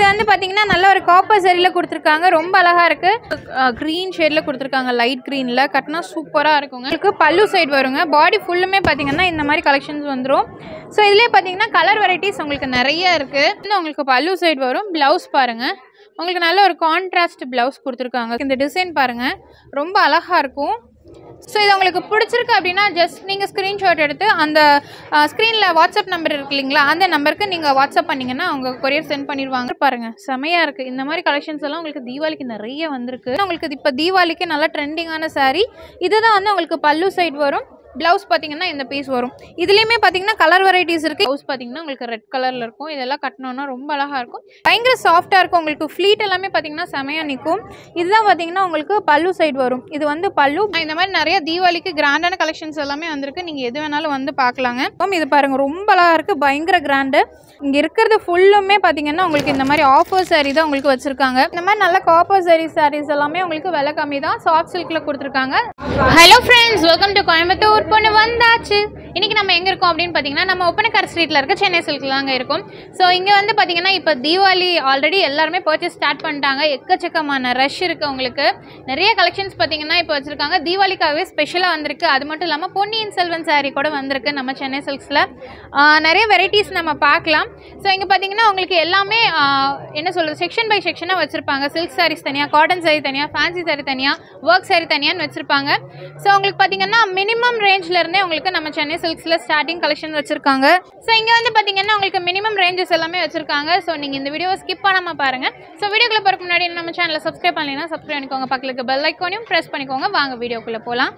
வந்து பார்த்தீங்கன்னா நல்ல ஒரு காப்பர் சரியில் கொடுத்துருக்காங்க ரொம்ப அழகாக இருக்குது க்ரீன் ஷேடில் கொடுத்துருக்காங்க லைட் க்ரீனில் கட்டினா சூப்பராக இருக்குங்க உங்களுக்கு பல்லு சைடு வருங்க பாடி ஃபுல்லுமே பார்த்தீங்கன்னா இந்த மாதிரி கலெக்ஷன்ஸ் வந்துடும் ஸோ இதுலேயே பார்த்தீங்கன்னா கலர் வெரைட்டிஸ் உங்களுக்கு நிறைய இருக்குது இன்னும் உங்களுக்கு பல்லு சைடு வரும் ப்ளவுஸ் பாருங்கள் உங்களுக்கு நல்ல ஒரு கான்ட்ராஸ்ட் ப்ளவுஸ் கொடுத்துருக்காங்க இந்த டிசைன் பாருங்கள் ரொம்ப அழகாக இருக்கும் ஸோ இது உங்களுக்கு பிடிச்சிருக்கு அப்படின்னா ஜஸ்ட் நீங்கள் ஸ்க்ரீன்ஷாட் எடுத்து அந்த ஸ்க்ரீனில் வாட்ஸ்அப் நம்பர் இருக்கு இல்லைங்களா அந்த நம்பருக்கு நீங்கள் வாட்ஸ்அப் பண்ணிங்கன்னா அவங்க கொரியர் சென்ட் பண்ணிடுவாங்க பாருங்கள் செமையாக இருக்குது இந்த மாதிரி கலெக்ஷன்ஸ் எல்லாம் உங்களுக்கு தீபாவளிக்கு நிறைய வந்திருக்கு உங்களுக்கு இப்போ தீபாவளிக்கு நல்ல ட்ரெண்டிங்கான saree இதுதான் வந்து உங்களுக்கு பல்லு சைடு வரும் ப்ளவுஸ் பார்த்தீங்கன்னா இந்த பீஸ் வரும் இதுலேயுமே பார்த்தீங்கன்னா கலர் வெரைட்டிஸ் இருக்குது ப்ளவுஸ் பார்த்தீங்கன்னா உங்களுக்கு ரெட் கலரில் இருக்கும் இதெல்லாம் கட்டினோன்னா ரொம்ப அழகாக இருக்கும் பயங்கர சாஃப்டாக இருக்கும் உங்களுக்கு ஃப்ளீட் எல்லாமே பார்த்தீங்கன்னா செமையாக நிற்கும் இதுதான் பார்த்தீங்கன்னா உங்களுக்கு பல்லு சைடு வரும் இது வந்து பல்லு இந்த மாதிரி நிறைய தீபாவளிக்கு கிராண்டான கலெக்ஷன்ஸ் எல்லாமே வந்திருக்கு நீங்கள் எது வேணாலும் வந்து பார்க்கலாங்க அப்புறம் இது பாருங்கள் ரொம்ப அழகாக இருக்குது பயங்கர கிராண்டு இங்கே இருக்கிறது ஃபுல்லுமே பார்த்தீங்கன்னா உங்களுக்கு இந்த மாதிரி ஆஃபர் saree தான் உங்களுக்கு வச்சுருக்காங்க இந்த மாதிரி நல்ல காப்பர் saree sarees எல்லாமே உங்களுக்கு விலை கம்மி தான் சாஃப்ட் சில்கில் கொடுத்துருக்காங்க hello friends welcome to Coimbatore பொண்ணு வந்தாச்சு இன்னைக்கு நம்ம எங்கே இருக்கோம் அப்படின்னு பார்த்தீங்கன்னா நம்ம ஒப்பனக்கார் ஸ்ட்ரீட்டில் இருக்க சென்னை சில்கில் தாங்க இருக்கும் ஸோ இங்கே வந்து பார்த்தீங்கன்னா இப்போ தீபாவளி ஆல்ரெடி எல்லாருமே பர்ச்சேஸ் ஸ்டார்ட் பண்ணிட்டாங்க எக்கச்சக்கமான ரஷ் இருக்குது உங்களுக்கு நிறைய கலெக்ஷன்ஸ் பார்த்தீங்கன்னா இப்போ வச்சுருக்காங்க தீபாவளிக்காகவே ஸ்பெஷலாக வந்திருக்கு அது மட்டும் இல்லாமல் பொன்னியின் செல்வன் saree கூட வந்திருக்கு நம்ம சென்னை சில்க்ஸில் நிறைய வெரைட்டிஸ் நம்ம பார்க்கலாம் ஸோ இங்கே பார்த்தீங்கன்னா உங்களுக்கு எல்லாமே ஆஹ், என்ன சொல்கிறது செக்ஷன் பை செக்ஷனாக வச்சுருப்பாங்க சில்க் sarees தனியாக காட்டன் saree தனியாக ஃபேன்சி saree தனியாக ஒர்க் saree தனியான்னு வச்சுருப்பாங்க ஸோ உங்களுக்கு பார்த்தீங்கன்னா மினிமம் ரேஞ்சில் இருந்தே உங்களுக்கு நம்ம சென்னை சில்க்ஸில் ஸ்டார்டிங் கலெக்ஷன் வச்சுருக்காங்க ஸோ இங்கே வந்து பார்த்தீங்கன்னா உங்களுக்கு மினிமம் ரேஞ்சஸ் எல்லாமே வச்சுருக்காங்க ஸோ நீங்கள் இந்த வீடியோவை ஸ்கிப் பண்ணாமல் பாருங்கள் ஸோ வீடியோக்குள்ள போகிறதுக்கு முன்னாடி நம்ம சேனலை சப்ஸ்கிரைப் பண்ணலைன்னா சப்ஸ்கிரைப் பண்ணிக்கோங்க பக்கத்துக்கு பெல் ஐக்கானையும் ப்ரெஸ் பண்ணிக்கோங்க வாங்க வீடியோக்குள்ளே போகலாம்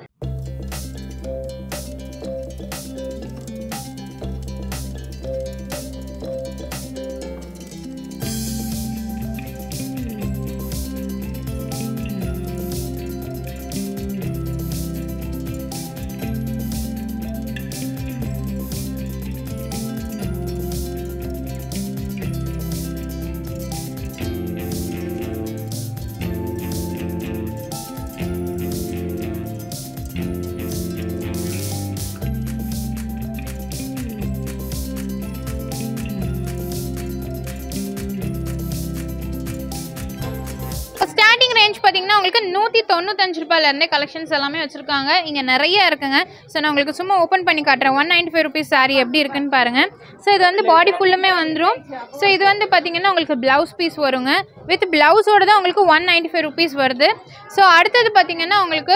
ஸ்டார்டிங் ரேஞ்ச் பார்த்தீங்கன்னா உங்களுக்கு நூற்றி தொண்ணூத்தஞ்சு ரூபாயிலேருந்தே கலெக்ஷன்ஸ் எல்லாமே வச்சுருக்காங்க இங்கே நிறைய இருக்குங்க ஸோ நான் உங்களுக்கு சும்மா ஓப்பன் பண்ணி காட்டுறேன் one ninety five rupees sari எப்படி இருக்குன்னு பாருங்கள் ஸோ இது வந்து பாடி ஃபுல்லுமே வந்துடும் ஸோ இது வந்து பார்த்தீங்கன்னா உங்களுக்கு ப்ளவுஸ் பீஸ் வருங்க வித் ப்ளவுஸோட தான் உங்களுக்கு ஒன் நைன்டி ஃபைவ் ருபீஸ் வருது ஸோ அடுத்தது பார்த்தீங்கன்னா உங்களுக்கு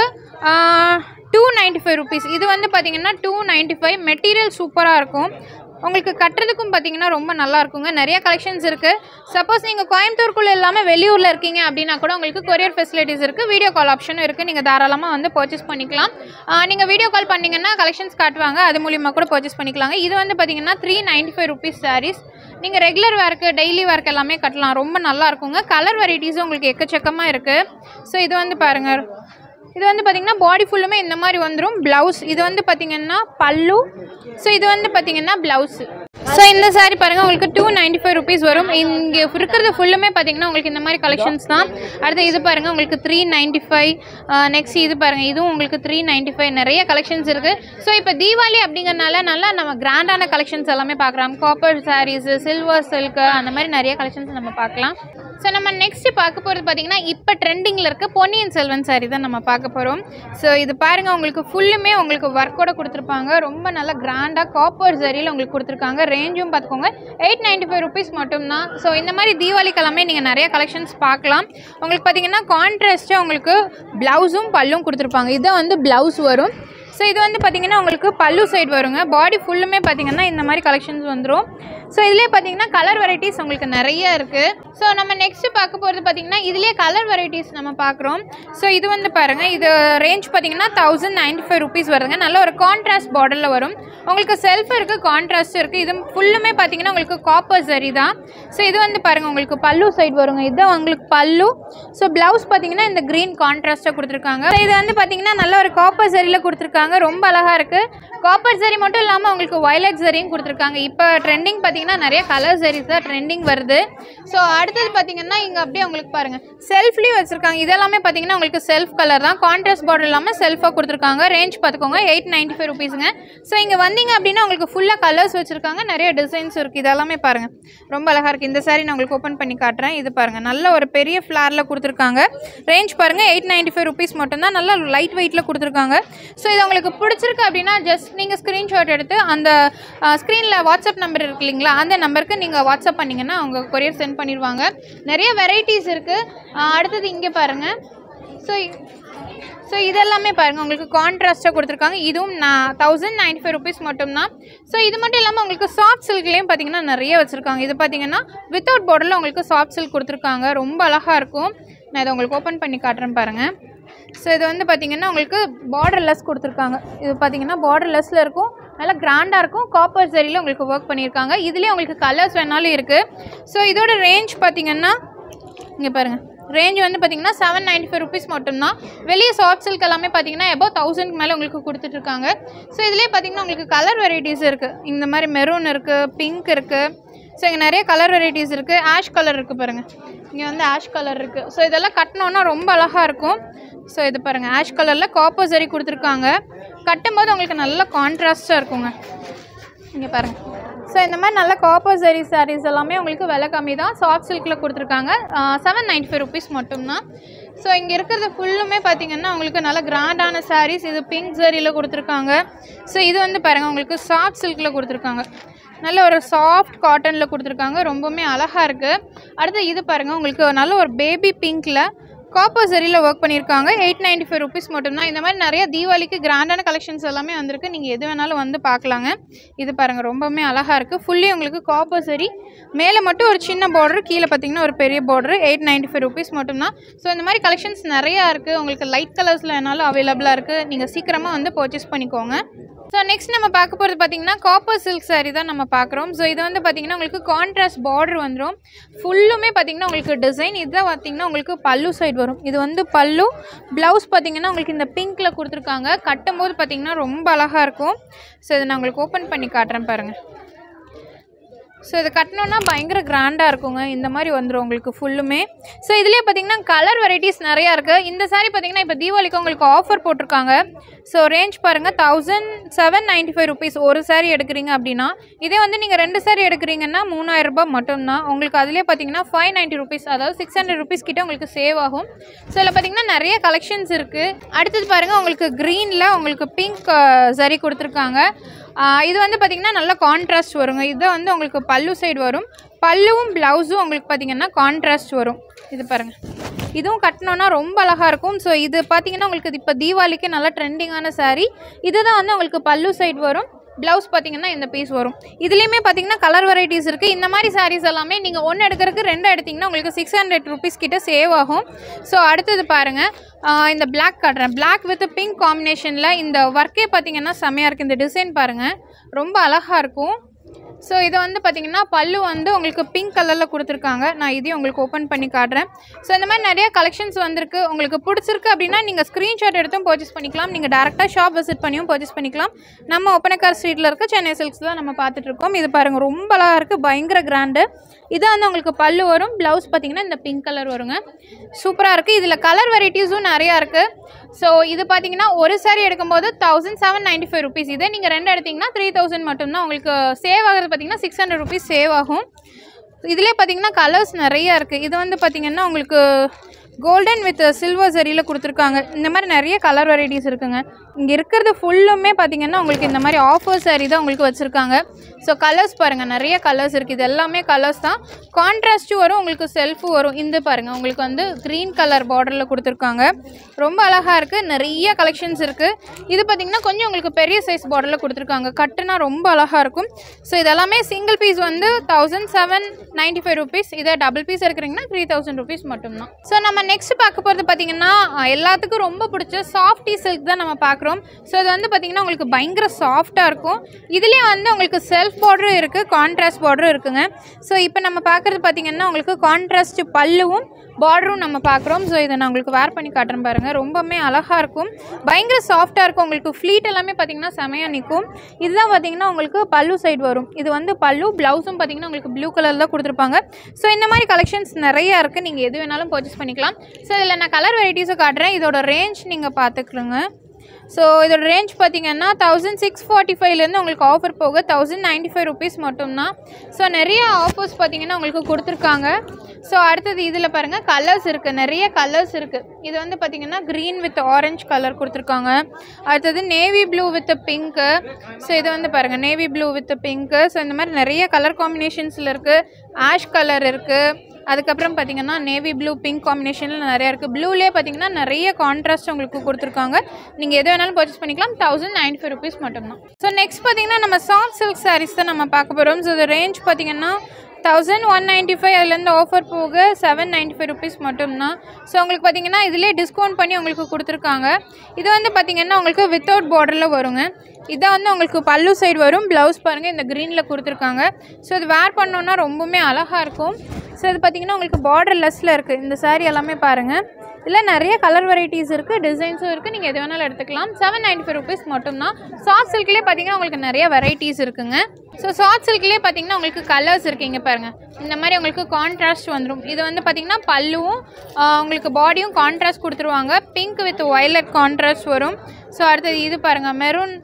டூ நைன்ட்டி ஃபைவ் ருபீஸ் இது வந்து பார்த்தீங்கன்னா டூ நைன்ட்டி ஃபைவ் மெட்டீரியல் சூப்பராக இருக்கும் உங்களுக்கு கட்டுறதுக்கும் பார்த்தீங்கன்னா ரொம்ப நல்லா இருக்குங்க நிறைய கலெக்ஷன்ஸ் இருக்குது சப்போஸ் நீங்கள் கோயம்புத்தூருக்குள்ளே இல்லாமல் வெளியூரில் இருக்கீங்க அப்படின்னா கூட உங்களுக்கு கொரியர் ஃபெசிலிட்டிஸ் இருக்குது வீடியோ கால் ஆப்ஷனும் இருக்குது நீங்கள் தாராளமாக வந்து பர்ச்சேஸ் பண்ணிக்கலாம் நீங்கள் வீடியோ கால் பண்ணிங்கன்னா கலெக்ஷன்ஸ் காட்டுவாங்க அது மூலிமா கூட பர்ச்சேஸ் பண்ணிக்கலாங்க இது வந்து பார்த்தீங்கன்னா three ninety five rupees saris நீங்கள் ரெகுலர் வேர்க்கு டெய்லி வேர்க்கு எல்லாமே கட்டலாம் ரொம்ப நல்லா இருக்குங்க கலர் வெரைட்டிஸும் உங்களுக்கு எக்கச்சக்கமாக இருக்குது ஸோ இது வந்து பாருங்கள் இது வந்து பார்த்தீங்கன்னா பாடி ஃபுல்லுமே இந்த மாதிரி வந்துடும் ப்ளவுஸ் இது வந்து பார்த்தீங்கன்னா பல்லு ஸோ இது வந்து பார்த்தீங்கன்னா ப்ளவுஸு ஸோ இந்த saree பாருங்கள் உங்களுக்கு டூ நைன்ட்டி ஃபைவ் ருபீஸ் வரும் இங்கே இருக்கிறது ஃபுல்லுமே பார்த்தீங்கன்னா உங்களுக்கு இந்த மாதிரி கலெக்ஷன்ஸ் தான் அடுத்து இது பாருங்கள் உங்களுக்கு த்ரீ நைன்ட்டி ஃபைவ் நெக்ஸ்ட் இது பாருங்கள் இதுவும் உங்களுக்கு த்ரீ நைன்ட்டி ஃபைவ் நிறைய கலெக்ஷன்ஸ் இருக்குது ஸோ இப்போ தீபாவளி அப்படிங்கறனால நல்லா நம்ம கிராண்டான கலெக்ஷன்ஸ் எல்லாமே பார்க்குறோம் காப்பர் சாரீஸு சில்வர் சில்க்கு அந்த மாதிரி நிறைய கலெக்ஷன்ஸ் நம்ம பார்க்கலாம் ஸோ நம்ம நெக்ஸ்ட் பார்க்க போகிறது பார்த்தீங்கன்னா இப்போ ட்ரெண்டிங்கில் இருக்க பொன்னியின் செல்வன் saree தான் நம்ம பார்க்க போகிறோம் ஸோ இது பாருங்கள் உங்களுக்கு ஃபுல்லுமே உங்களுக்கு ஒர்க்கோட கொடுத்துருப்பாங்க ரொம்ப நல்ல கிராண்டாக காப்பர் சரியில் உங்களுக்கு கொடுத்துருக்காங்க ரேஞ்சும் பார்த்துக்கோங்க எயிட் நைன்ட்டி ஃபைவ் ருபீஸ் மட்டும்தான் ஸோ இந்த மாதிரி தீபாவளிக்கெல்லாமே நீங்கள் நிறைய கலெக்ஷன்ஸ் பார்க்கலாம் உங்களுக்கு பார்த்தீங்கன்னா கான்ட்ராஸ்ட்டாக உங்களுக்கு ப்ளவுஸும் பல்லும் கொடுத்துருப்பாங்க இதான் வந்து ப்ளவுஸ் வரும் ஸோ இது வந்து பார்த்தீங்கன்னா உங்களுக்கு பல்லு சைடு வருங்க பாடி ஃபுல்லுமே பார்த்தீங்கன்னா இந்த மாதிரி கலெக்ஷன்ஸ் வந்துடும் ஸோ இதுலேயே பார்த்தீங்கன்னா கலர் வெரைட்டிஸ் உங்களுக்கு நிறைய இருக்குது ஸோ நம்ம நெக்ஸ்ட் பார்க்க போகிறது பார்த்தீங்கன்னா இதுலேயே கலர் வெரைட்டிஸ் நம்ம பார்க்குறோம் ஸோ இது வந்து பாருங்கள் இது ரேஞ்ச் பார்த்தீங்கன்னா தௌசண்ட் நைன்ட்டி ஃபைவ் ருபீஸ் வருதுங்க நல்ல ஒரு கான்ட்ராஸ்ட் பார்டரில் வரும் உங்களுக்கு செல்ஃப் இருக்குது கான்ட்ராஸ்ட் இருக்குது இது ஃபுல்லுமே பார்த்தீங்கன்னா உங்களுக்கு காப்பர் சரி தான் ஸோ இது வந்து பாருங்கள் உங்களுக்கு பல்லு சைடு வருங்க இதுதான் உங்களுக்கு பல்லு ஸோ ப்ளவுஸ் பார்த்தீங்கன்னா இந்த க்ரீன் கான்ட்ராஸ்ட்டாக கொடுத்துருக்காங்க So, இது வந்து பார்த்தீங்கன்னா நல்ல ஒரு காப்பர் சரியில் கொடுத்துருக்காங்க ரொம்ப அழகாக இருக்குது காப்பர் சரி மட்டும் இல்லாமல் உங்களுக்கு வயலட் சரியும் கொடுத்துருக்காங்க இப்போ ட்ரெண்டிங் பார்த்தீங்கன்னா பார்த்தீங்கன்னா நிறைய கலர் sarees தான் ட்ரெண்டிங் வருது ஸோ அடுத்தது பார்த்தீங்கன்னா இங்கே அப்படியே உங்களுக்கு பாருங்கள் செல்ஃப்லேயும் வச்சுருக்காங்க இதெல்லாமே பார்த்தீங்கன்னா உங்களுக்கு செல்ஃப் கலர் தான் கான்ட்ராஸ்ட் பார்டர் இல்லாமல் செல்ஃபாக கொடுத்துருக்காங்க ரேஞ்ச் பார்த்துக்கோங்க எயிட் நைன்ட்டி ஃபைவ் ருபீஸுங்க ஸோ இங்கே வந்தீங்க அப்படின்னா உங்களுக்கு ஃபுல்லாக கலர்ஸ் வச்சுருக்காங்க நிறைய டிசைன்ஸ் இருக்குது இதெல்லாமே பாருங்கள் ரொம்ப அழகாக இருக்குது இந்த saree நான் உங்களுக்கு ஓப்பன் பண்ணி காட்டுறேன் இது பாருங்கள் நல்ல ஒரு பெரிய ஃப்ளாரில் கொடுத்துருக்காங்க ரேஞ்ச் பாருங்கள் எயிட் நைன்ட்டி ஃபைவ் ருபீஸ் மட்டும்தான் நல்ல லைட் வெயிட்டில் கொடுத்துருக்காங்க ஸோ இது உங்களுக்கு பிடிச்சிருக்கு அப்படின்னா ஜஸ்ட் நீங்கள் ஸ்க்ரீன்ஷாட் எடுத்து அந்த ஸ்க்ரீனில் வாட்ஸ்அப் நம்பர் இருக்கு இல்லைங்களா அந்த நம்பருக்கு நீங்கள் வாட்ஸ்அப் பண்ணிங்கன்னா அவங்க கொரியர் சென்ட் பண்ணிடுவாங்க நிறைய வெரைட்டிஸ் இருக்குது அடுத்தது இங்கே பாருங்கள் ஸோ ஸோ இதெல்லாமே பாருங்கள் உங்களுக்கு கான்ட்ராஸ்ட்டாக கொடுத்துருக்காங்க இதுவும் நான் தௌசண்ட் நைன்ட்டி ஃபைவ் ருபீஸ் மட்டும்தான் ஸோ இது மட்டும் இல்லாமல் உங்களுக்கு சாஃப்ட் சில்க்லேயும் பார்த்தீங்கன்னா நிறைய வச்சுருக்காங்க இது பார்த்தீங்கன்னா வித்தவுட் பார்டரில் உங்களுக்கு சாஃப்ட் சில்க் கொடுத்துருக்காங்க ரொம்ப அழகாக இருக்கும் நான் இதை உங்களுக்கு ஓப்பன் பண்ணி காட்டுறேன் பாருங்கள் ஸோ இது வந்து பார்த்தீங்கன்னா உங்களுக்கு பார்டர் லெஸ் கொடுத்துருக்காங்க இது பார்த்தீங்கன்னா பார்டர் லெஸ்ஸில் இருக்கும் நல்லா கிராண்டாக இருக்கும் காப்பர் சரியில் உங்களுக்கு ஒர்க் பண்ணியிருக்காங்க இதுலேயே உங்களுக்கு கலர்ஸ் வேணாலும் இருக்குது ஸோ இதோட ரேஞ்ச் பார்த்தீங்கன்னா இங்கே பாருங்கள் ரேஞ்ச் வந்து பார்த்தீங்கன்னா செவன் நைன்ட்டி ஃபைவ் ருபீஸ் மட்டும்தான் வெளியே சாஃப்ட் சில்க் எல்லாமே பார்த்தீங்கன்னா எபோ தௌசண்ட்க்கு மேலே உங்களுக்கு கொடுத்துட்ருக்காங்க ஸோ இதுலேயே பார்த்தீங்கன்னா உங்களுக்கு கலர் வெரைட்டிஸ் இருக்குது இந்த மாதிரி மெரூன் இருக்குது பிங்க் இருக்குது ஸோ இங்கே நிறைய கலர் வெரைட்டிஸ் இருக்குது ஆஷ் கலர் இருக்குது பாருங்கள் இங்கே வந்து ஆஷ் கலர் இருக்குது ஸோ இதெல்லாம் கட்டினோன்னா ரொம்ப அழகாக இருக்கும் ஸோ இது பாருங்கள் ஆஷ் கலரில் காப்பர் சரி கொடுத்துருக்காங்க கட்டும்போது உங்களுக்கு நல்ல கான்ட்ராஸ்ட்டாக இருக்குங்க இங்கே பாருங்கள் ஸோ இந்த மாதிரி நல்ல காப்பர் சரி சாரீஸ் எல்லாமே உங்களுக்கு விலை கம்மி தான் சாஃப்ட் சில்கில் கொடுத்துருக்காங்க செவன் நைன்ட்டி ஃபைவ் ருபீஸ் மட்டும்தான் ஸோ இங்கே இருக்கிறது ஃபுல்லுமே பார்த்தீங்கன்னா உங்களுக்கு நல்ல கிராண்டான சாரீஸ் இது பிங்க் சரியில் கொடுத்துருக்காங்க ஸோ இது வந்து பாருங்கள் உங்களுக்கு சாஃப்ட் சில்கில் கொடுத்துருக்காங்க நல்ல ஒரு சாஃப்ட் காட்டனில் கொடுத்துருக்காங்க ரொம்பவுமே அழகாக இருக்குது அடுத்து இது பாருங்கள் உங்களுக்கு நல்ல ஒரு பேபி பிங்க்கில் காப்பர் சரியில் ஒர்க் பண்ணியிருக்காங்க எயிட் நைன்ட்டி ஃபைவ் ருபீஸ் மட்டும்தான் இந்த மாதிரி நிறைய தீபாவளிக்கு கிராண்டான கலெக்ஷன்ஸ் எல்லாமே வந்திருக்கு நீங்கள் எது வேணாலும் வந்து பார்க்கலாங்க இது பாருங்கள் ரொம்பவுமே அழகாக இருக்குது ஃபுல்லி உங்களுக்கு காப்பர் சரி மேலே மட்டும் ஒரு சின்ன பார்டர் கீழே பார்த்தீங்கன்னா ஒரு பெரிய border eight ninety five rupees மட்டும்தான் ஸோ இந்த மாதிரி கலெக்ஷன்ஸ் நிறையா இருக்குது உங்களுக்கு லைட் கலர்ஸில் வேணாலும் அவைலபிளாக இருக்குது நீங்கள் சீக்கிரமாக வந்து பர்ச்சேஸ் பண்ணிக்கோங்க ஸோ நெக்ஸ்ட் நம்ம பார்க்க போகிறது பார்த்தீங்கன்னா காப்பர் சில்க் saree தான் நம்ம பார்க்குறோம் ஸோ இது வந்து பார்த்தீங்கன்னா உங்களுக்கு கான்ட்ராஸ்ட் பார்டர் வந்துடும் ஃபுல்லுமே பார்த்தீங்கன்னா உங்களுக்கு டிசைன் இதுதான் பார்த்தீங்கன்னா உங்களுக்கு பல்லு சைடு வரும் இது வந்து பல்லு ப்ளவுஸ் பார்த்தீங்கன்னா உங்களுக்கு இந்த பிங்க்கில் கொடுத்துருக்காங்க கட்டும்போது பார்த்தீங்கன்னா ரொம்ப அழகாக இருக்கும் ஸோ இதை நான் உங்களுக்கு ஓப்பன் பண்ணி காட்டுறேன் பாருங்கள் ஸோ இது கட்டினோன்னா பயங்கர கிராண்டாக இருக்குங்க இந்த மாதிரி வந்துடும் உங்களுக்கு ஃபுல்லுமே ஸோ இதுலேயே பார்த்தீங்கன்னா கலர் வெரைட்டிஸ் நிறையா இருக்குது இந்த saree பார்த்தீங்கன்னா இப்போ தீபாவளிக்கு உங்களுக்கு ஆஃபர் போட்டிருக்காங்க ஸோ ரேஞ்ச் பாருங்கள் thousand seven ninety five rupees ஒரு saree எடுக்கிறீங்க அப்படின்னா இதே வந்து நீங்கள் ரெண்டு saree எடுக்கிறீங்கன்னா மூணாயிரம் ரூபாய் மட்டும்தான் உங்களுக்கு அதுலேயே பார்த்தீங்கன்னா ஃபைவ் நைன்ட்டி ருபீஸ் அதாவது சிக்ஸ் ஹண்ட்ரட் ருபீஸ் கிட்ட உங்களுக்கு சேவ் ஆகும் ஸோ இதில் பார்த்தீங்கன்னா நிறைய கலெக்ஷன்ஸ் இருக்குது அடுத்தது பாருங்கள் உங்களுக்கு க்ரீனில் உங்களுக்கு பிங்க் சரி கொடுத்துருக்காங்க ஆஹ் இது வந்து பார்த்திங்கன்னா நல்ல கான்ட்ராஸ்ட் வருங்க இது வந்து உங்களுக்கு பல்லு சைடு வரும் பல்லுவும் ப்ளவுஸும் உங்களுக்கு பார்த்திங்கன்னா கான்ட்ராஸ்ட் வரும் இது பாருங்கள் இதுவும் கட்டினோன்னா ரொம்ப அழகாக இருக்கும் ஸோ இது பார்த்தீங்கன்னா உங்களுக்கு இப்போ தீபாவளிக்கு நல்ல ட்ரெண்டிங்கான saree இதுதான் வந்து உங்களுக்கு பல்லு சைடு வரும் ப்ளவுஸ் பார்த்தீங்கன்னா இந்த பீஸ் வரும் இதுலேயுமே பார்த்தீங்கன்னா கலர் வெரைட்டிஸ் இருக்குது இந்த மாதிரி sarees எல்லாமே நீங்கள் ஒன்று எடுக்கிறதுக்கு ரெண்டு எடுத்திங்கன்னா உங்களுக்கு சிக்ஸ் ஹண்ட்ரட் ருபீஸ் கிட்ட சேவ் ஆகும் ஸோ அடுத்தது பாருங்கள் இந்த Black காட்டுறேன் Black வித் பிங்க் காம்பினேஷனில் இந்த ஒர்க்கே பார்த்தீங்கன்னா செம்மையாக இருக்குது இந்த டிசைன் பாருங்கள் ரொம்ப அழகாக இருக்கும் ஸோ இது வந்து பார்த்தீங்கன்னா பல்லு வந்து உங்களுக்கு பிங்க் கலரில் கொடுத்துருக்காங்க நான் இதையும் உங்களுக்கு ஓப்பன் பண்ணி காட்டுறேன் ஸோ இந்த மாதிரி நிறைய கலெக்ஷன்ஸ் வந்திருக்கு உங்களுக்கு பிடிச்சிருக்கு அப்படின்னா நீங்கள் ஸ்க்ரீன்ஷாட் எடுத்தும் பர்ச்சேஸ் பண்ணிக்கலாம் நீங்கள் டேரெக்டாக ஷாப் விசிட் பண்ணியும் பர்ச்சேஸ் பண்ணிக்கலாம் நம்ம ஒப்பனக்கார் ஸ்ட்ரீட்டில் இருக்க சென்னை சில்க்ஸ் தான் நம்ம பார்த்துட்டு இருக்கோம் இது பாருங்கள் ரொம்ப அழகாக இருக்குது பயங்கர கிராண்டு இது வந்து உங்களுக்கு பல்லு வரும் ப்ளவுஸ் பார்த்தீங்கன்னா இந்த பிங்க் கலர் வருங்க சூப்பராக இருக்குது இதில் கலர் வெரைட்டிஸும் நிறையா இருக்குது ஸோ இது பார்த்தீங்கன்னா ஒரு saree எடுக்கும்போது thousand seven ninety five rupees இதே நீங்கள் ரெண்டு எடுத்தீங்கன்னா த்ரீ தௌசண்ட் மட்டும்தான் உங்களுக்கு சேவ் ஆகிறது பார்த்தீங்கன்னா சிக்ஸ் ஹண்ட்ரட் ருபீஸ் சேவ் ஆகும் இதுலேயே பார்த்தீங்கன்னா கலர்ஸ் நிறைய இருக்குது இது வந்து பார்த்தீங்கன்னா உங்களுக்கு கோல்டன் வித் சில்வர் சரியில் கொடுத்துருக்காங்க இந்த மாதிரி நிறைய கலர் வெரைட்டிஸ் இருக்குங்க இங்கே இருக்கிறது ஃபுல்லுமே பார்த்தீங்கன்னா உங்களுக்கு இந்த மாதிரி ஆஃபர் saree தான் உங்களுக்கு வச்சுருக்காங்க ஸோ கலர்ஸ் பாருங்கள் நிறைய கலர்ஸ் இருக்குது இது எல்லாமே கலர்ஸ் தான் கான்ட்ராஸ்ட்டும் வரும் உங்களுக்கு செல்ஃபும் வரும் இந்த பாருங்கள் உங்களுக்கு வந்து க்ரீன் கலர் பார்டரில் கொடுத்துருக்காங்க ரொம்ப அழகாக இருக்குது நிறைய கலெக்ஷன்ஸ் இருக்குது இது பார்த்திங்கன்னா கொஞ்சம் உங்களுக்கு பெரிய சைஸ் பார்டரில் கொடுத்துருக்காங்க கட்டுனா ரொம்ப அழகாக இருக்கும் ஸோ இதெல்லாமே சிங்கிள் பீஸ் வந்து thousand seven ninety five rupees இதே டபுள் பீஸ் எடுக்கிறீங்கன்னா த்ரீ தௌசண்ட் ருபீஸ் மட்டும்தான் ஸோ நம்ம நெக்ஸ்ட் பார்க்க போகிறது பார்த்தீங்கன்னா அஹ், எல்லாத்துக்கும் ரொம்ப பிடிச்ச சாஃப்டி சில்க் தான் நம்ம பார்க்குறோம் ஸோ இது வந்து பார்த்திங்கன்னா உங்களுக்கு பயங்கர சாஃப்டாக இருக்கும் இதுலேயே வந்து உங்களுக்கு செல்ஃப் செல்ஃப் பார்டரும் இருக்குது கான்ட்ராஸ்ட் பார்டரும் இருக்குங்க ஸோ இப்போ நம்ம பார்க்குறது பார்த்திங்கன்னா உங்களுக்கு கான்ட்ராஸ்ட் பல்லுவும் பார்டரும் நம்ம பார்க்குறோம் ஸோ இதை நான் உங்களுக்கு வேர் பண்ணி காட்டுறேன் பாருங்கள் ரொம்பவுமே அழகாக இருக்கும் பயங்கர சாஃப்டாக இருக்கும் உங்களுக்கு ஃப்ளீட் எல்லாமே பார்த்திங்கன்னா செமையாக நிற்கும் இதுதான் பார்த்திங்கன்னா உங்களுக்கு பல்லு சைடு வரும் இது வந்து பல்லு ப்ளவுஸும் பார்த்திங்கன்னா உங்களுக்கு ப்ளூ கலரில் தான் கொடுத்துருப்பாங்க ஸோ இந்த மாதிரி கலெக்ஷன்ஸ் நிறையா இருக்குது நீங்கள் எது வேணாலும் பர்ச்சேஸ் பண்ணிக்கலாம் ஸோ இதில் நான் கலர் வெரைட்டிஸும் காட்டுறேன் இதோட ரேஞ்ச் நீங்கள் பார்த்துக்கலுங்க ஸோ இதோட ரேஞ்ச் பார்த்தீங்கன்னா தௌசண்ட் சிக்ஸ் ஃபார்ட்டி ஃபைவ்லேருந்து உங்களுக்கு ஆஃபர் போக தௌசண்ட் நைன்ட்டி ஃபைவ் ருபீஸ் மட்டும்தான் ஸோ நிறைய ஆஃபர்ஸ் பார்த்தீங்கன்னா உங்களுக்கு கொடுத்துருக்காங்க ஸோ அடுத்தது இதில் பாருங்கள் கலர்ஸ் இருக்குது நிறைய கலர்ஸ் இருக்குது இது வந்து பார்த்தீங்கன்னா க்ரீன் வித் ஆரஞ்சு கலர் கொடுத்துருக்காங்க அடுத்தது navy blue with pink so இது வந்து பாருங்கள் navy blue with pink so இந்த மாதிரி நிறைய கலர் காம்பினேஷன்ஸில் இருக்குது ஆஷ் கலர் இருக்குது அதுக்கப்புறம் பார்த்தீங்கன்னா நேவி ப்ளூ பிங்க் காம்பினேஷனில் நிறையா இருக்குது ப்ளூலேயே பார்த்தீங்கன்னா நிறைய கான்ட்ராஸ்ட் உங்களுக்கு கொடுத்துருக்காங்க நீங்கள் எது வேணாலும் பர்ச்சேஸ் பண்ணிக்கலாம் தௌசண்ட் நைன்டி ஃபைவ் ருபீஸ் மட்டும்தான் ஸோ நெக்ஸ்ட் பார்த்தீங்கன்னா நம்ம சாஃப்ட் சில்க் சாரீஸ் தான் நம்ம பார்க்க போகிறோம் ஸோ இது ரேஞ்ச் பார்த்தீங்கன்னா தௌசண்ட் ஒன் நைன்ட்டி ஃபைவ் அதுலேருந்து ஆஃபர் போக செவன் நைன்ட்டி ஃபைவ் ருபீஸ் மட்டும்தான் ஸோ உங்களுக்கு பார்த்தீங்கன்னா இதிலே டிஸ்கவுண்ட் பண்ணி உங்களுக்கு கொடுத்துருக்காங்க இது வந்து பார்த்தீங்கன்னா உங்களுக்கு வித்தவுட் பார்டரில் வருங்க இதான் வந்து உங்களுக்கு பல்லு சைடு வரும் ப்ளவுஸ் பாருங்கள் இந்த க்ரீனில் கொடுத்துருக்காங்க ஸோ இது வேர் பண்ணோன்னா ரொம்பவுமே அழகாக இருக்கும் ஸோ இது பார்த்தீங்கன்னா உங்களுக்கு பார்டர் லெஸ்ஸில் இருக்குது இந்த saree எல்லாமே பாருங்கள் இதில் நிறைய கலர் வெரைட்டிஸ் இருக்குது டிசைன்ஸும் இருக்குது நீங்கள் எது வேணாலும் எடுத்துக்கலாம் செவன் நைன்ட்டி ஃபைவ் ருபீஸ் மட்டும்தான் சாஃப்ட் சில்க்லேயே பார்த்தீங்கன்னா உங்களுக்கு நிறைய வெரைட்டிஸ் இருக்குங்க ஸோ சாஃப்ட் சில்க்லேயே பார்த்தீங்கன்னா உங்களுக்கு கலர்ஸ் இருக்குது இங்கே பாருங்கள் இந்த மாதிரி உங்களுக்கு கான்ட்ராஸ்ட் வந்துடும் இது வந்து பார்த்தீங்கன்னா பல்லுவும் ஆஹ், உங்களுக்கு பாடியும் கான்ட்ராஸ்ட் கொடுத்துருவாங்க பிங்க் வித் வயலட் கான்ட்ராஸ்ட் வரும் ஸோ அடுத்தது இது பாருங்கள் மெரூன்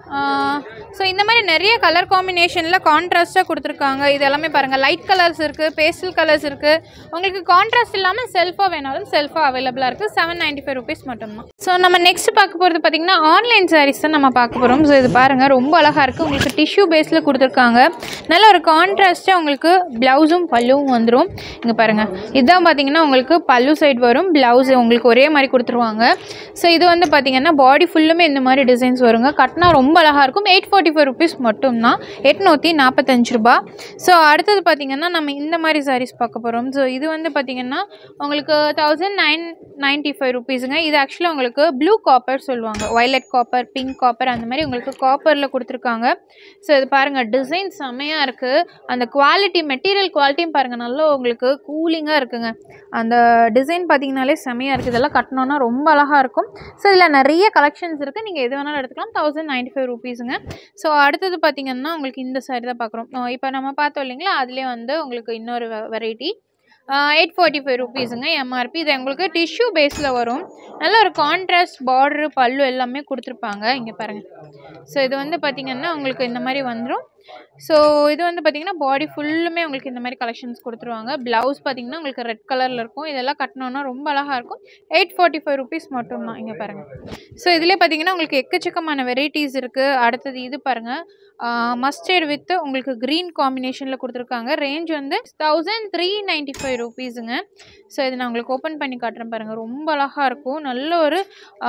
ஸோ இந்த மாதிரி நிறைய கலர் காம்பினேஷனில் கான்ட்ராஸ்ட்டாக கொடுத்துருக்காங்க இது எல்லாமே பாருங்கள் லைட் கலர்ஸ் இருக்குது பேஸ்டல் கலர்ஸ் இருக்குது உங்களுக்கு கான்ட்ராஸ்ட் இல்லாமல் செல்ஃபாக வேணாலும் செல்ஃபாக அவைலபிளாக இருக்குது செவன் நைன்ட்டி ஃபைவ் ருபீஸ் மட்டும்தான் ஸோ நம்ம நெக்ஸ்ட் பார்க்க போகிறது பார்த்திங்கன்னா ஆன்லைன் சாரீஸ் தான் நம்ம பார்க்க போகிறோம் ஸோ இது பாருங்கள் ரொம்ப அழகாக இருக்குது உங்களுக்கு டிஷ்யூ பேஸில் கொடுத்துருக்காங்க நல்ல ஒரு கான்ட்ராஸ்ட்டாக உங்களுக்கு ப்ளவுஸும் பல்லுவும் வந்துடும் இங்கே பாருங்கள் இதுதான் பார்த்தீங்கன்னா உங்களுக்கு பல்லு சைடு வரும் ப்ளவுஸ் உங்களுக்கு ஒரே மாதிரி கொடுத்துருவாங்க ஸோ இது வந்து பார்த்தீங்கன்னா பாடி ஃபுல்லுமே இந்த மாதிரி டிசைன்ஸ் வருங்க கட்டினா ரொம்ப அழகாக இருக்கும் எயிட் ஃபார்ட்டி ஃபைவ் ருபீஸ் மட்டும்தான் எட்நூற்றி நாற்பத்தஞ்சு ரூபா ஸோ அடுத்தது பார்த்தீங்கன்னா நம்ம இந்த மாதிரி சாரீஸ் பார்க்க போகிறோம் ஸோ இது வந்து பார்த்தீங்கன்னா உங்களுக்கு தௌசண்ட் நைன் நைன்ட்டி ஃபைவ் ருபீஸுங்க இது ஆக்சுவலாக உங்களுக்கு ப்ளூ காப்பர் சொல்லுவாங்க வயலட் காப்பர் பிங்க் காப்பர் அந்த மாதிரி உங்களுக்கு காப்பரில் கொடுத்துருக்காங்க ஸோ இது பாருங்கள் டிசைன் செமையாக இருக்குது அந்த குவாலிட்டி மெட்டீரியல் குவாலிட்டியும் பாருங்கள் நல்லா உங்களுக்கு கூலிங்காக இருக்குங்க அந்த டிசைன் பார்த்தீங்கனாலே செமையாக இருக்குது இதெல்லாம் கட்டினோன்னா ரொம்ப அழகாக இருக்கும் ஸோ இதில் நிறைய கலெக்ஷன்ஸ் இருக்குது நீங்கள் எது வேணாலும் எடுத்துக்கலாம் தௌசண்ட் நைன்ட்டி ஃபைவ் ருபீஸுங்க ஸோ அடுத்தது பார்த்தீங்கன்னா உங்களுக்கு இந்த சாரி தான் பார்க்குறோம் இப்போ நம்ம பார்த்தோம் இல்லைங்களா அதுலேயே வந்து உங்களுக்கு இன்னொரு வெரைட்டி எயிட் ஃபார்ட்டி ஃபைவ் ருபீஸுங்க எம்ஆர்பி இது உங்களுக்கு டிஷ்யூ பேஸில் வரும் நல்ல ஒரு கான்ட்ராஸ்ட் பார்டரு பல்லு எல்லாமே கொடுத்துருப்பாங்க இங்கே பாருங்கள் ஸோ இது வந்து பார்த்திங்கன்னா உங்களுக்கு இந்த மாதிரி வந்துடும் ஸோ இது வந்து பார்த்திங்கன்னா பாடி ஃபுல்லுமே உங்களுக்கு இந்த மாதிரி கலெக்ஷன்ஸ் கொடுத்துருவாங்க ப்ளவுஸ் பார்த்திங்கன்னா உங்களுக்கு ரெட் கலரில் இருக்கும் இதெல்லாம் கட்டினோன்னா ரொம்ப அழகாக இருக்கும் எயிட் ஃபார்ட்டி ஃபைவ் ருபீஸ் மட்டும்தான் இங்கே பாருங்கள் ஸோ இதிலே பார்த்தீங்கன்னா உங்களுக்கு எக்கச்சக்கமான வெரைட்டிஸ் இருக்குது அடுத்தது இது பாருங்கள் மஸ்டர்ட் வித் உங்களுக்கு க்ரீன் காம்பினேஷனில் கொடுத்துருக்காங்க ரேஞ்ச் வந்து தௌசண்ட் த்ரீ நைன்ட்டி ஃபைவ் ருபீஸுங்க ஸோ இது நான் உங்களுக்கு ஓப்பன் பண்ணி காட்டுறேன் பாருங்கள் ரொம்ப அழகாக இருக்கும் நல்ல ஒரு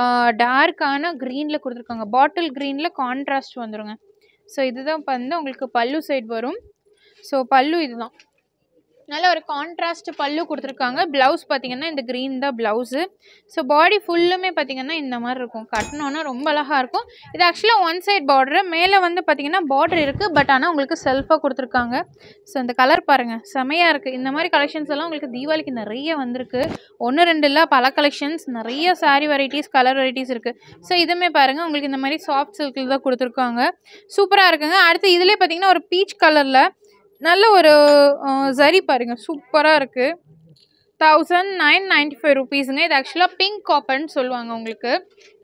டார்க்கான க்ரீனில் கொடுத்துருக்காங்க பாட்டில் க்ரீனில் கான்ட்ராஸ்ட் வந்துருங்க ஸோ இதுதான் இப்போ வந்து உங்களுக்கு பல்லு சைடு வரும் ஸோ பல்லு இதுதான் நல்ல ஒரு கான்ட்ராஸ்ட் பல்லு கொடுத்துருக்காங்க ப்ளவுஸ் பார்த்தீங்கன்னா இந்த க்ரீன் தான் ப்ளவுஸு ஸோ பாடி ஃபுல்லுமே பார்த்தீங்கன்னா இந்த மாதிரி இருக்கும் கட்டினோன்னா ரொம்ப அழகாக இருக்கும் இது ஆக்சுவலாக ஒன் சைட் பார்டரு மேலே வந்து பார்த்தீங்கன்னா பார்டர் இருக்குது பட் ஆனால் உங்களுக்கு செல்ஃபாக கொடுத்துருக்காங்க ஸோ இந்த கலர் பாருங்கள் செமையாக இருக்குது இந்த மாதிரி கலெக்ஷன்ஸ் எல்லாம் உங்களுக்கு தீபாவளிக்கு நிறைய வந்திருக்கு ஒன்று ரெண்டு இல்லை பல கலெக்ஷன்ஸ் நிறைய saree வெரைட்டிஸ் கலர் வெரைட்டிஸ் இருக்குது ஸோ இதுவுமே பாருங்கள் உங்களுக்கு இந்த மாதிரி சாஃப்ட் சில்கில் தான் கொடுத்துருக்காங்க சூப்பராக இருக்குங்க அடுத்து இதுலேயே பார்த்தீங்கன்னா ஒரு பீச் கலரில் நல்ல ஒரு அஹ், சரி பாருங்கள் சூப்பராக இருக்குது தௌசண்ட் நைன் நைன்ட்டி ஃபைவ் ருபீஸுங்க இது ஆக்சுவலாக பிங்க் காப்பர்னு சொல்லுவாங்க உங்களுக்கு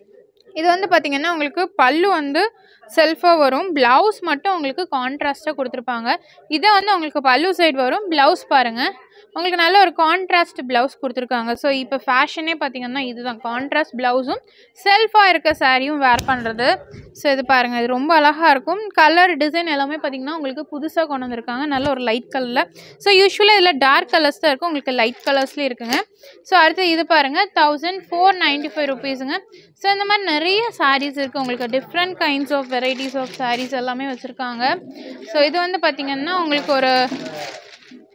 இது வந்து பார்த்திங்கன்னா உங்களுக்கு பல்லு வந்து செல்ஃபாக வரும் ப்ளவுஸ் மட்டும் உங்களுக்கு கான்ட்ராஸ்ட்டாக கொடுத்துருப்பாங்க இதை வந்து உங்களுக்கு பல்லு சைடு வரும் ப்ளவுஸ் பாருங்கள் உங்களுக்கு நல்ல ஒரு கான்ட்ராஸ்ட் ப்ளவுஸ் கொடுத்துருக்காங்க ஸோ இப்போ ஃபேஷனே பார்த்தீங்கன்னா இதுதான் கான்ட்ராஸ்ட் ப்ளவுஸும் செல்ஃபாக இருக்க சாரியும் வேர் பண்ணுறது ஸோ இது பாருங்கள் இது ரொம்ப அழகாக இருக்கும் கலர் டிசைன் எல்லாமே பார்த்தீங்கன்னா உங்களுக்கு புதுசாக கொண்டு வந்திருக்காங்க நல்ல ஒரு லைட் கலரில் ஸோ யூஸ்வலாக இதில் டார்க் கலர்ஸ் தான் இருக்கும் உங்களுக்கு லைட் கலர்ஸ்லேயும் இருக்குங்க ஸோ அடுத்து இது பாருங்கள் தௌசண்ட் ஃபோர் நைன்ட்டி ஃபைவ் ருபீஸுங்க ஸோ இந்த மாதிரி நிறைய சாரீஸ் இருக்குது உங்களுக்கு different kinds of varieties of saris எல்லாமே வச்சுருக்காங்க ஸோ இது வந்து பார்த்திங்கன்னா உங்களுக்கு ஒரு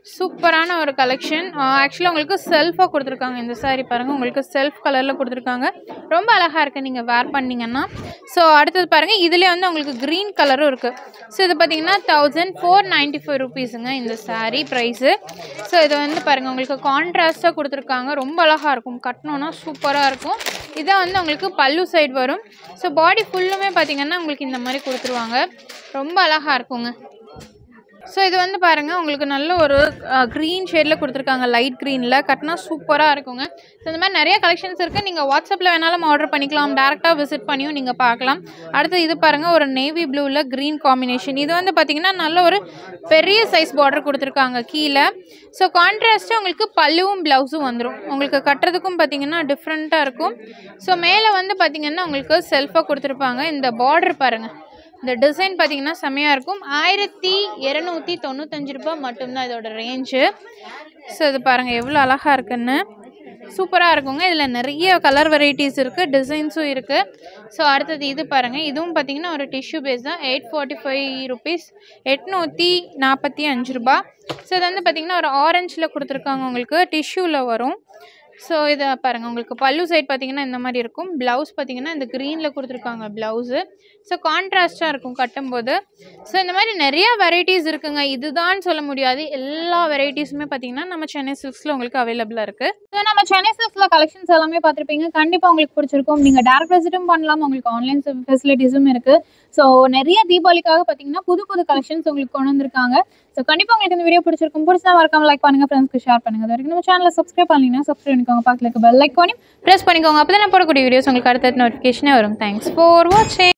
சூப்பரான ஒரு கலெக்ஷன் ஆக்சுவலாக உங்களுக்கு செல்ஃபாக கொடுத்துருக்காங்க இந்த saree பாருங்கள் உங்களுக்கு செல்ஃப் கலரில் கொடுத்துருக்காங்க ரொம்ப அழகாக இருக்குது நீங்கள் வேர் பண்ணிங்கன்னா ஸோ அடுத்தது பாருங்கள் இதுலேயே வந்து உங்களுக்கு க்ரீன் கலரும் இருக்குது ஸோ இது பார்த்தீங்கன்னா தௌசண்ட் ஃபோர் நைன்ட்டி ஃபைவ் ருபீஸுங்க இந்த saree ப்ரைஸு ஸோ இது வந்து பாருங்கள் உங்களுக்கு கான்ட்ராஸ்ட்டாக கொடுத்துருக்காங்க ரொம்ப அழகாக இருக்கும் கட்டணுன்னா சூப்பராக இருக்கும் இதான் வந்து உங்களுக்கு பல்லு சைடு வரும் ஸோ பாடி ஃபுல்லுமே பார்த்தீங்கன்னா உங்களுக்கு இந்த மாதிரி கொடுத்துருவாங்க ரொம்ப அழகாக இருக்குங்க ஸோ இது வந்து பாருங்கள் உங்களுக்கு நல்ல ஒரு க்ரீன் ஷேடில் கொடுத்துருக்காங்க லைட் க்ரீனில் கட்டினா சூப்பராக இருக்குங்க ஸோ இந்த மாதிரி நிறைய கலெக்ஷன்ஸ் இருக்குது நீங்கள் வாட்ஸ்அப்பில் வேணாலும் ஆர்டர் பண்ணிக்கலாம் டேரெக்டாக விசிட் பண்ணியும் நீங்கள் பார்க்கலாம் அடுத்து இது பாருங்கள் ஒரு நேவி ப்ளூவில் க்ரீன் காம்பினேஷன் இது வந்து பார்த்திங்கன்னா நல்ல ஒரு பெரிய சைஸ் பார்டர் கொடுத்துருக்காங்க கீழே ஸோ கான்ட்ராஸ்ட்டு உங்களுக்கு பல்லுவும் ப்ளவுஸும் வந்துடும் உங்களுக்கு கட்டுறதுக்கும் பார்த்திங்கன்னா டிஃப்ரெண்ட்டாக இருக்கும் ஸோ மேலே வந்து பார்த்திங்கன்னா உங்களுக்கு செல்ஃபாக கொடுத்துருப்பாங்க இந்த பார்டர் பாருங்கள் இந்த டிசைன் பார்த்தீங்கன்னா செம்மையாக இருக்கும் ஆயிரத்தி இரநூத்தி தொண்ணூத்தஞ்சு ரூபாய் மட்டும்தான் இதோட ரேஞ்சு ஸோ இது பாருங்கள் எவ்வளோ அழகாக இருக்குன்னு சூப்பராக இருக்குங்க இதில் நிறைய கலர் வெரைட்டிஸ் இருக்குது டிசைன்ஸும் இருக்குது ஸோ அடுத்தது இது பாருங்கள் இதுவும் பார்த்தீங்கன்னா ஒரு டிஷ்யூ பேஸ் தான் எயிட் ஃபார்ட்டி ஃபைவ் ருபீஸ் எட்நூற்றி நாற்பத்தி அஞ்சு ரூபா ஸோ இது வந்து பார்த்திங்கன்னா ஒரு ஆரஞ்சில் கொடுத்துருக்காங்க உங்களுக்கு டிஷ்யூவில் வரும் ஸோ இதை பாருங்கள் உங்களுக்கு பல்லு சைட் பார்த்தீங்கன்னா இந்த மாதிரி இருக்கும் ப்ளவுஸ் பார்த்தீங்கன்னா இந்த க்ரீனில் கொடுத்துருக்காங்க ப்ளவுஸு ஸோ கான்ட்ராஸ்ட்டாக இருக்கும் கட்டும்போது ஸோ இந்த மாதிரி நிறைய வெரைட்டிஸ் இருக்குங்க இதுதான் சொல்ல முடியாது எல்லா வெரைட்டிஸுமே பார்த்தீங்கன்னா நம்ம சென்னை சில்க்ஸில் உங்களுக்கு அவைலபிளாக இருக்குது ஸோ நம்ம சென்னை சில்க்ஸில் கலெக்ஷன்ஸ் எல்லாமே பார்த்துருப்பீங்க கண்டிப்பாக உங்களுக்கு பிடிச்சிருக்கும் நீங்கள் டேரக்ட் விசிட்டும் பண்ணலாம் உங்களுக்கு ஆன்லைன் ஃபெசிலிட்டிஸும் இருக்குது ஸோ நிறைய தீபாவளிக்காக பார்த்தீங்கன்னா புது புது கலெக்ஷன்ஸ் உங்களுக்கு கொண்டு வந்திருக்காங்க ஸோ கண்டிப்பாக உங்களுக்கு இந்த வீடியோ பிடிச்சிருக்கும் பிடிச்சா மறக்காம லைக் பண்ணுங்கள் ஃப்ரெண்ட்ஸ்க்கு ஷேர் பண்ணுங்கள் அது வரைக்கும் நம்ம சேனலை சப்ஸ்கிரைப் பண்ணீங்கன்னா சப்ஸ்கிரைப் பண்ணிக்கோங்க பக்கத்தில் இருக்க பெல் லைக் பண்ணி ப்ரெஸ் பண்ணிக்கோங்க அப்போ தான் நான் போடக்கூடிய வீடியோஸ் உங்களுக்கு அடுத்த நோட்டிஃபிகேஷனே வரும் தேங்க்ஸ் ஃபார் வாட்சிங்